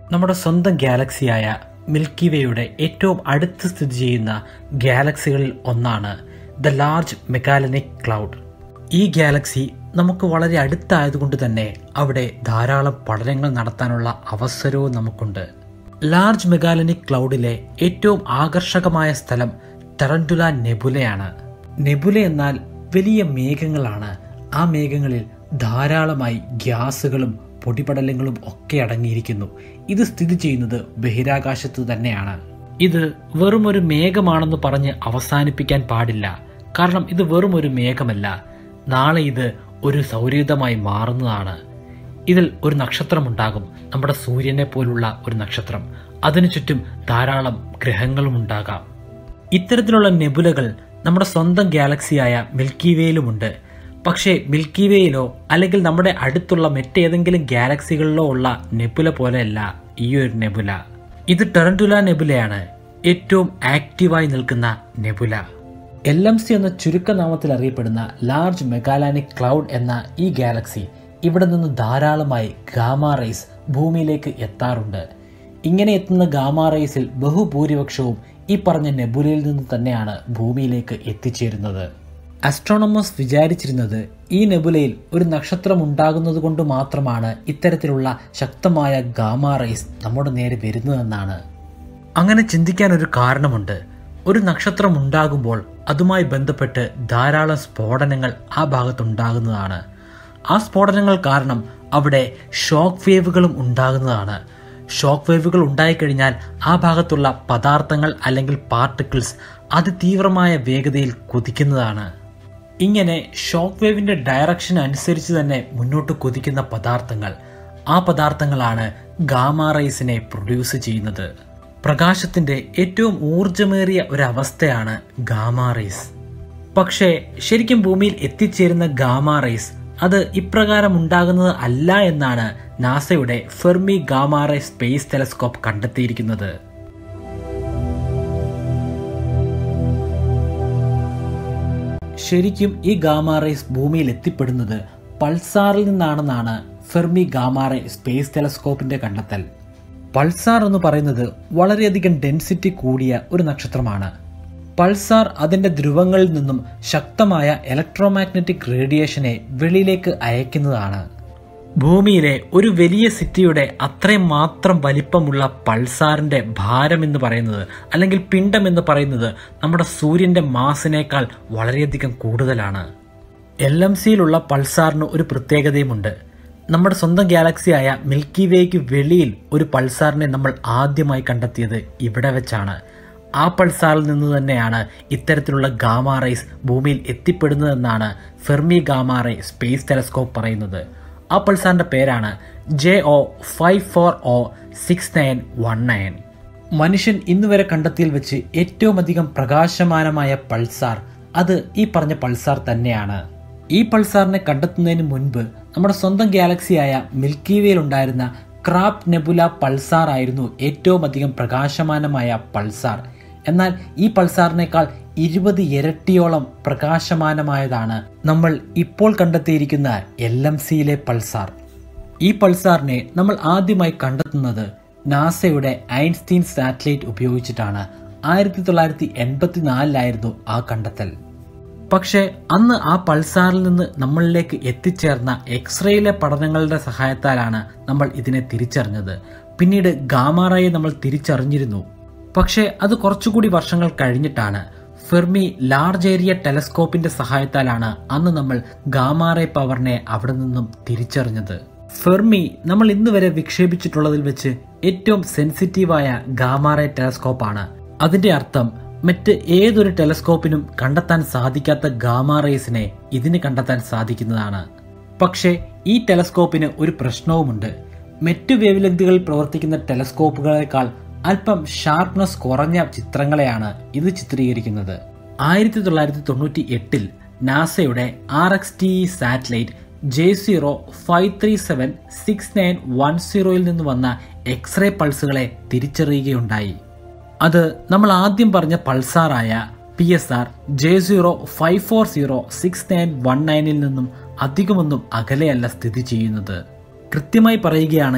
നമ്മുടെ സ്വന്തം ഗാലക്സിയായ മിൽക്കി വേയുടെ ഏറ്റവും അടുത്ത് സ്ഥിതി ചെയ്യുന്ന ഗാലക്സികളിൽ ഒന്നാണ് ദ ലാർജ് മെക്കാലനിക് ക്ലൗഡ് ഈ ഗാലക്സി നമുക്ക് വളരെ അടുത്തായതുകൊണ്ട് തന്നെ അവിടെ ധാരാളം പഠനങ്ങൾ നടത്താനുള്ള അവസരവും നമുക്കുണ്ട് ലാർജ് മെഗാലനിക് ക്ലൗഡിലെ ഏറ്റവും ആകർഷകമായ സ്ഥലം ടെറന്റുല നെബുലയാണ് നെബുല എന്നാൽ വലിയ മേഘങ്ങളാണ് ആ മേഘങ്ങളിൽ ധാരാളമായി ഗ്യാസുകളും പൊടിപടലങ്ങളും ഒക്കെ അടങ്ങിയിരിക്കുന്നു ഇത് സ്ഥിതി ചെയ്യുന്നത് ബഹിരാകാശത്ത് തന്നെയാണ് ഇത് വെറും ഒരു മേഘമാണെന്ന് പറഞ്ഞ് അവസാനിപ്പിക്കാൻ പാടില്ല കാരണം ഇത് വെറും ഒരു മേഘമല്ല നാളെ ഇത് ഒരു സൗരയുധമായി മാറുന്നതാണ് ഇതിൽ ഒരു നക്ഷത്രമുണ്ടാകും നമ്മുടെ സൂര്യനെ പോലുള്ള ഒരു നക്ഷത്രം അതിനു ചുറ്റും ധാരാളം ഗ്രഹങ്ങളും ഉണ്ടാകാം ഇത്തരത്തിലുള്ള നെബുലകൾ നമ്മുടെ സ്വന്തം ഗാലക്സിയായ മിൽക്കി വേയിലുമുണ്ട് പക്ഷേ മിൽക്കി വേയിലോ അല്ലെങ്കിൽ നമ്മുടെ അടുത്തുള്ള മറ്റേതെങ്കിലും ഗാലക്സികളിലോ ഉള്ള നെബുല പോലെയല്ല ഈ ഒരു നെബുല ഇത് ടെറന്റുല നെബുലയാണ് ഏറ്റവും ആക്റ്റീവായി നിൽക്കുന്ന നെബുല എൽ എം സി എന്ന ചുരുക്കനാമത്തിൽ അറിയപ്പെടുന്ന ലാർജ് മെഗാലാനിക് ക്ലൗഡ് എന്ന ഈ ഗാലക്സി ഇവിടെ നിന്ന് ധാരാളമായി ഗാമ റേസ് ഭൂമിയിലേക്ക് എത്താറുണ്ട് ഇങ്ങനെ എത്തുന്ന ഗാമ റേസിൽ ബഹുഭൂരിപക്ഷവും ഈ പറഞ്ഞ നെബുലയിൽ നിന്ന് തന്നെയാണ് ഭൂമിയിലേക്ക് എത്തിച്ചേരുന്നത് അസ്ട്രോണമേഴ്സ് വിചാരിച്ചിരുന്നത് ഈ നെബുലയിൽ ഒരു നക്ഷത്രം ഉണ്ടാകുന്നത് കൊണ്ട് മാത്രമാണ് ഇത്തരത്തിലുള്ള ശക്തമായ ഗാമ റേസ് നമ്മുടെ നേരെ വരുന്നതെന്നാണ് അങ്ങനെ ചിന്തിക്കാൻ ഒരു കാരണമുണ്ട് ഒരു നക്ഷത്രം ഉണ്ടാകുമ്പോൾ അതുമായി ബന്ധപ്പെട്ട് ധാരാളം സ്ഫോടനങ്ങൾ ആ ഭാഗത്തുണ്ടാകുന്നതാണ് ആ സ്ഫോടനങ്ങൾ കാരണം അവിടെ ഷോക്ക് വേവുകളും ഉണ്ടാകുന്നതാണ് ഷോക്ക് വേവുകൾ ഉണ്ടായിക്കഴിഞ്ഞാൽ ആ ഭാഗത്തുള്ള പദാർത്ഥങ്ങൾ അല്ലെങ്കിൽ പാർട്ടിക്കിൾസ് അതിതീവ്രമായ വേഗതയിൽ കുതിക്കുന്നതാണ് ഇങ്ങനെ ഷോക്ക് വേവിന്റെ ഡയറക്ഷൻ അനുസരിച്ച് തന്നെ മുന്നോട്ട് കുതിക്കുന്ന പദാർത്ഥങ്ങൾ ആ പദാർത്ഥങ്ങളാണ് ഗാമ റൈസിനെ പ്രൊഡ്യൂസ് ചെയ്യുന്നത് പ്രകാശത്തിന്റെ ഏറ്റവും ഊർജമേറിയ ഒരവസ്ഥയാണ് ഗാമ റേസ് പക്ഷേ ശരിക്കും ഭൂമിയിൽ എത്തിച്ചേരുന്ന ഗാമ റേസ് അത് ഇപ്രകാരം ഉണ്ടാകുന്നത് അല്ല എന്നാണ് നാസയുടെ Fermi gamma ray space telescope കണ്ടെത്തിയിരിക്കുന്നത് ശരിക്കും ഈ ഗാമ റേസ് ഭൂമിയിൽ എത്തിപ്പെടുന്നത് പൾസാറിൽ നിന്നാണെന്നാണ് ഫെർമി ഗാമ റേ സ്പേസ് ടെലസ്കോപ്പിന്റെ കണ്ടെത്തൽ പൾസാർ എന്ന് പറയുന്നത് വളരെയധികം ഡെൻസിറ്റി കൂടിയ ഒരു നക്ഷത്രമാണ് പൾസാർ അതിന്റെ ധ്രുവങ്ങളിൽ നിന്നും ശക്തമായ ഇലക്ട്രോമാഗ്നറ്റിക് റേഡിയേഷനെ വെളിയിലേക്ക് അയക്കുന്നതാണ് ഭൂമിയിലെ ഒരു വലിയ സിറ്റിയുടെ അത്രയും മാത്രം വലിപ്പമുള്ള പൾസാറിന്റെ ഭാരം എന്ന് പറയുന്നത് അല്ലെങ്കിൽ പിണ്ഡം എന്ന് പറയുന്നത് നമ്മുടെ സൂര്യന്റെ മാസിനേക്കാൾ വളരെയധികം കൂടുതലാണ് എൽ എം സിയിലുള്ള പൾസാറിന് ഒരു പ്രത്യേകതയുമുണ്ട് നമ്മുടെ സ്വന്തം ഗാലക്സിയായ മിൽക്കി വേക്ക് വെളിയിൽ ഒരു പൾസാറിനെ നമ്മൾ ആദ്യമായി കണ്ടെത്തിയത് ഇവിടെ വെച്ചാണ് ആ പൾസാറിൽ നിന്ന് തന്നെയാണ് ഇത്തരത്തിലുള്ള ഗാമ റേസ് ഭൂമിയിൽ എത്തിപ്പെടുന്നതെന്നാണ് Fermi gamma ray space telescope പറയുന്നത് ആ പൾസാറിന്റെ പേരാണ് J o five four o six nine one nine മനുഷ്യൻ ഇന്നുവരെ കണ്ടെത്തിയിൽ വെച്ച് ഏറ്റവും അധികം പ്രകാശമാനമായ പൾസാർ അത് ഈ പറഞ്ഞ പൾസാർ തന്നെയാണ് ഈ പൾസാറിനെ കണ്ടെത്തുന്നതിന് മുൻപ് നമ്മുടെ സ്വന്തം ഗാലക്സിയായ മിൽക്കി വേയിൽ ഉണ്ടായിരുന്ന ക്രാപ്പ് നെബുല പൾസാർ ആയിരുന്നു ഏറ്റവും അധികം പ്രകാശമാനമായ പൾസാർ എന്നാൽ ഈ പൾസാറിനേക്കാൾ ഇരുപത് ഇരട്ടിയോളം പ്രകാശമാനമായതാണ് നമ്മൾ ഇപ്പോൾ കണ്ടെത്തിയിരിക്കുന്ന എൽ എം സിയിലെ പൾസാർ ഈ പൾസാറിനെ നമ്മൾ ആദ്യമായി കണ്ടെത്തുന്നത് നാസയുടെ ഐൻസ്റ്റീൻ സാറ്റലൈറ്റ് ഉപയോഗിച്ചിട്ടാണ് ആയിരത്തി തൊള്ളായിരത്തി എൺപത്തിനാലിലായിരുന്നു ആ കണ്ടെത്തൽ പക്ഷേ അന്ന് ആ പൾസാറിൽ നിന്ന് നമ്മളിലേക്ക് എത്തിച്ചേർന്ന എക്സ്റേയിലെ പഠനങ്ങളുടെ സഹായത്താലാണ് നമ്മൾ ഇതിനെ തിരിച്ചറിഞ്ഞത് പിന്നീട് ഗാമാറയെ നമ്മൾ തിരിച്ചറിഞ്ഞിരുന്നു പക്ഷേ അത് കുറച്ചുകൂടി വർഷങ്ങൾ കഴിഞ്ഞിട്ടാണ് ഫെർമി ലാർജ് ഏരിയ ടെലസ്കോപ്പിന്റെ സഹായത്താലാണ് അന്ന് നമ്മൾ ഗാമാറേ പവറിനെ അവിടെ നിന്നും തിരിച്ചറിഞ്ഞത് ഫെർമി നമ്മൾ ഇന്ന് വരെ വിക്ഷേപിച്ചിട്ടുള്ളതിൽ വെച്ച് ഏറ്റവും സെൻസിറ്റീവായ ഗാമാറേ ടെലസ്കോപ്പാണ് അതിന്റെ അർത്ഥം മറ്റ് ഏതൊരു ടെലസ്കോപ്പിനും കണ്ടെത്താൻ സാധിക്കാത്ത ഗാമ റേസിനെ ഇതിന് കണ്ടെത്താൻ സാധിക്കുന്നതാണ് പക്ഷേ ഈ ടെലസ്കോപ്പിന് ഒരു പ്രശ്നവുമുണ്ട് മറ്റു വേവ് ലെങ്തുകളിൽ പ്രവർത്തിക്കുന്ന ടെലസ്കോപ്പുകളെക്കാൾ അല്പം ഷാർപ്നെസ് കുറഞ്ഞ ചിത്രങ്ങളെയാണ് ഇത് ചിത്രീകരിക്കുന്നത് ആയിരത്തി തൊള്ളായിരത്തി തൊണ്ണൂറ്റി എട്ടിൽ നാസയുടെ R X T satellite J zero five three seven six nine one സീറോയിൽ നിന്ന് വന്ന എക്സ്റേ പൾസുകളെ തിരിച്ചറിയുകയുണ്ടായി അത് നമ്മൾ ആദ്യം പറഞ്ഞ പൾസാറായ P S R J zero five four zero six nine one നയനിൽ നിന്നും അധികമൊന്നും അകലെയല്ല സ്ഥിതി ചെയ്യുന്നത് കൃത്യമായി പറയുകയാണെങ്കിൽ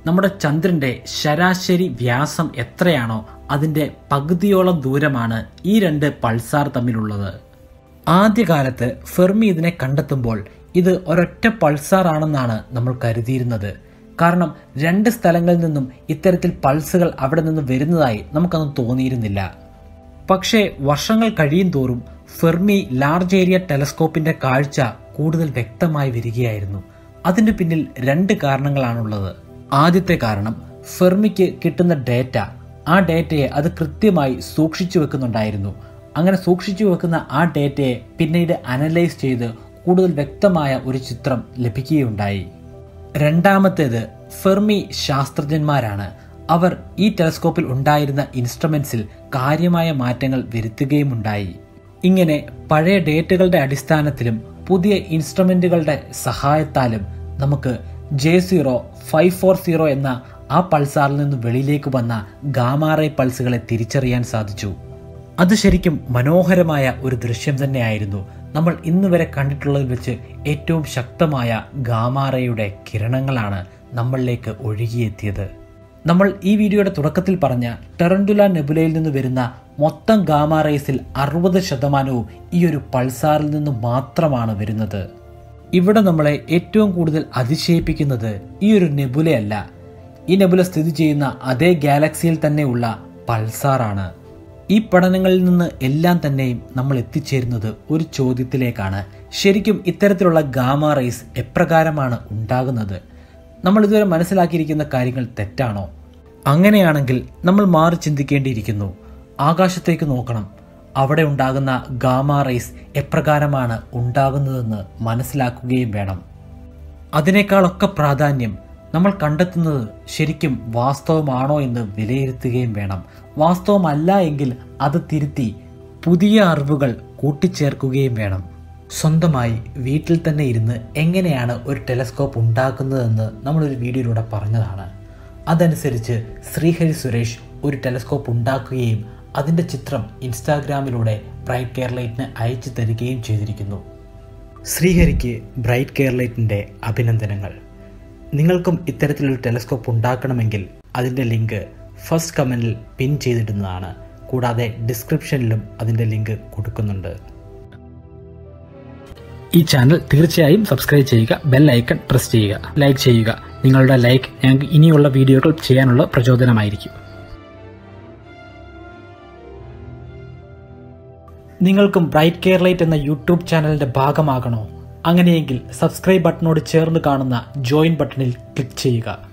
നമ്മുടെ ചന്ദ്രന്റെ ശരാശരി വ്യാസം എത്രയാണോ അതിന്റെ പകുതിയോളം ദൂരമാണ് ഈ രണ്ട് പൾസാർ തമ്മിലുള്ളത് ആദ്യകാലത്ത് ഫെർമി ഇതിനെ കണ്ടെത്തുമ്പോൾ ഇത് ഒരൊറ്റ പൾസാർ ആണെന്നാണ് നമ്മൾ കരുതിയിരുന്നത് കാരണം രണ്ട് സ്ഥലങ്ങളിൽ നിന്നും ഇത്തരത്തിൽ പൾസുകൾ അവിടെ നിന്ന് വരുന്നതായി നമുക്കന്ന് തോന്നിയിരുന്നില്ല പക്ഷേ വർഷങ്ങൾ കഴിയും തോറും ഫെർമി ലാർജ് ഏരിയ ടെലസ്കോപ്പിന്റെ കാഴ്ച കൂടുതൽ വ്യക്തമായി വരികയായിരുന്നു അതിന് പിന്നിൽ രണ്ട് കാരണങ്ങളാണുള്ളത് ആദ്യത്തെ കാരണം ഫെർമിക്ക് കിട്ടുന്ന ഡേറ്റ ആ ഡേറ്റയെ അത് കൃത്യമായി സൂക്ഷിച്ചു വെക്കുന്നുണ്ടായിരുന്നു അങ്ങനെ സൂക്ഷിച്ചു വെക്കുന്ന ആ ഡേറ്റയെ പിന്നീട് അനലൈസ് ചെയ്ത് കൂടുതൽ വ്യക്തമായ ഒരു ചിത്രം ലഭിക്കുകയുണ്ടായി രണ്ടാമത്തേത് ഫെർമി ശാസ്ത്രജ്ഞന്മാരാണ് അവർ ഈ ടെലസ്കോപ്പിൽ ഉണ്ടായിരുന്ന ഇൻസ്ട്രുമെന്റ്സിൽ കാര്യമായ മാറ്റങ്ങൾ വരുത്തുകയുമുണ്ടായി ഇങ്ങനെ പഴയ ഡേറ്റകളുടെ അടിസ്ഥാനത്തിലും പുതിയ ഇൻസ്ട്രുമെന്റുകളുടെ സഹായത്താലും നമുക്ക് J zero five four zero എന്ന ആ പൾസാറിൽ നിന്ന് വെളിയിലേക്ക് വന്ന ഗാമാറേ പൾസുകളെ തിരിച്ചറിയാൻ സാധിച്ചു അത് ശരിക്കും മനോഹരമായ ഒരു ദൃശ്യം തന്നെയായിരുന്നു നമ്മൾ ഇന്ന് വരെ കണ്ടിട്ടുള്ളതിൽ വെച്ച് ഏറ്റവും ശക്തമായ ഗാമാറയുടെ കിരണങ്ങളാണ് നമ്മളിലേക്ക് ഒഴുകിയെത്തിയത് നമ്മൾ ഈ വീഡിയോയുടെ തുടക്കത്തിൽ പറഞ്ഞ ടെറൻഡുല നെബുലയിൽ നിന്ന് വരുന്ന മൊത്തം ഗാമാറേസിൽ അറുപത് ശതമാനവും ഈ ഒരു പൾസാറിൽ നിന്ന് മാത്രമാണ് വരുന്നത് ഇവിടെ നമ്മളെ ഏറ്റവും കൂടുതൽ അതിശയിപ്പിക്കുന്നത് ഈ ഒരു നെബുലയല്ല ഈ നെബുല സ്ഥിതി ചെയ്യുന്ന അതേ ഗാലക്സിയിൽ തന്നെയുള്ള പൾസാറാണ് ഈ പഠനങ്ങളിൽ നിന്ന് എല്ലാം തന്നെയും നമ്മൾ എത്തിച്ചേരുന്നത് ഒരു ചോദ്യത്തിലേക്കാണ് ശരിക്കും ഇത്തരത്തിലുള്ള ഗാമ റേസ് എപ്രകാരമാണ് ഉണ്ടാകുന്നത് നമ്മൾ ഇതുവരെ മനസ്സിലാക്കിയിരിക്കുന്ന കാര്യങ്ങൾ തെറ്റാണോ അങ്ങനെയാണെങ്കിൽ നമ്മൾ മാറി ചിന്തിക്കേണ്ടിയിരിക്കുന്നു ആകാശത്തേക്ക് നോക്കണം അവിടെ ഉണ്ടാകുന്ന ഗാമ റേസ് എപ്രകാരമാണ് ഉണ്ടാകുന്നതെന്ന് മനസ്സിലാക്കുകയും വേണം അതിനേക്കാളൊക്കെ പ്രാധാന്യം നമ്മൾ കണ്ടെത്തുന്നത് ശരിക്കും വാസ്തവമാണോ എന്ന് വിലയിരുത്തുകയും വേണം വാസ്തവമല്ല എങ്കിൽ അത് തിരുത്തി പുതിയ അറിവുകൾ കൂട്ടിച്ചേർക്കുകയും വേണം സ്വന്തമായി വീട്ടിൽ തന്നെ ഇരുന്ന് എങ്ങനെയാണ് ഒരു ടെലസ്കോപ്പ് ഉണ്ടാക്കുന്നതെന്ന് നമ്മളൊരു വീഡിയോയിലൂടെ പറഞ്ഞതാണ് അതനുസരിച്ച് ശ്രീഹരി സുരേഷ് ഒരു ടെലസ്കോപ്പ് ഉണ്ടാക്കുകയും അതിൻ്റെ ചിത്രം ഇൻസ്റ്റാഗ്രാമിലൂടെ ബ്രൈറ്റ് കെയർലൈറ്റിന് അയച്ചു തരികയും ചെയ്തിരിക്കുന്നു ശ്രീഹരിക്ക് ബ്രൈറ്റ് കെയർലൈറ്റിൻ്റെ അഭിനന്ദനങ്ങൾ നിങ്ങൾക്കും ഇത്തരത്തിലൊരു ടെലസ്കോപ്പ് ഉണ്ടാക്കണമെങ്കിൽ അതിൻ്റെ ലിങ്ക് ഫസ്റ്റ് കമൻറ്റിൽ പിൻ ചെയ്തിടുന്നതാണ് കൂടാതെ ഡിസ്ക്രിപ്ഷനിലും അതിൻ്റെ ലിങ്ക് കൊടുക്കുന്നുണ്ട് ഈ ചാനൽ തീർച്ചയായും സബ്സ്ക്രൈബ് ചെയ്യുക ബെൽ ഐക്കൺ പ്രസ് ചെയ്യുക ലൈക്ക് ചെയ്യുക നിങ്ങളുടെ ലൈക്ക് ഞങ്ങൾക്ക് ഇനിയുള്ള വീഡിയോകൾ ചെയ്യാനുള്ള പ്രചോദനമായിരിക്കും നിങ്ങൾക്കും ബ്രൈറ്റ് കെയർ ലൈറ്റ് എന്ന യൂട്യൂബ് ചാനലിന്റെ ഭാഗമാകണോ അങ്ങനെയെങ്കിൽ സബ്സ്ക്രൈബ് ബട്ടണോട് ചേർന്ന് കാണുന്ന ജോയിൻ ബട്ടണിൽ ക്ലിക്ക് ചെയ്യുക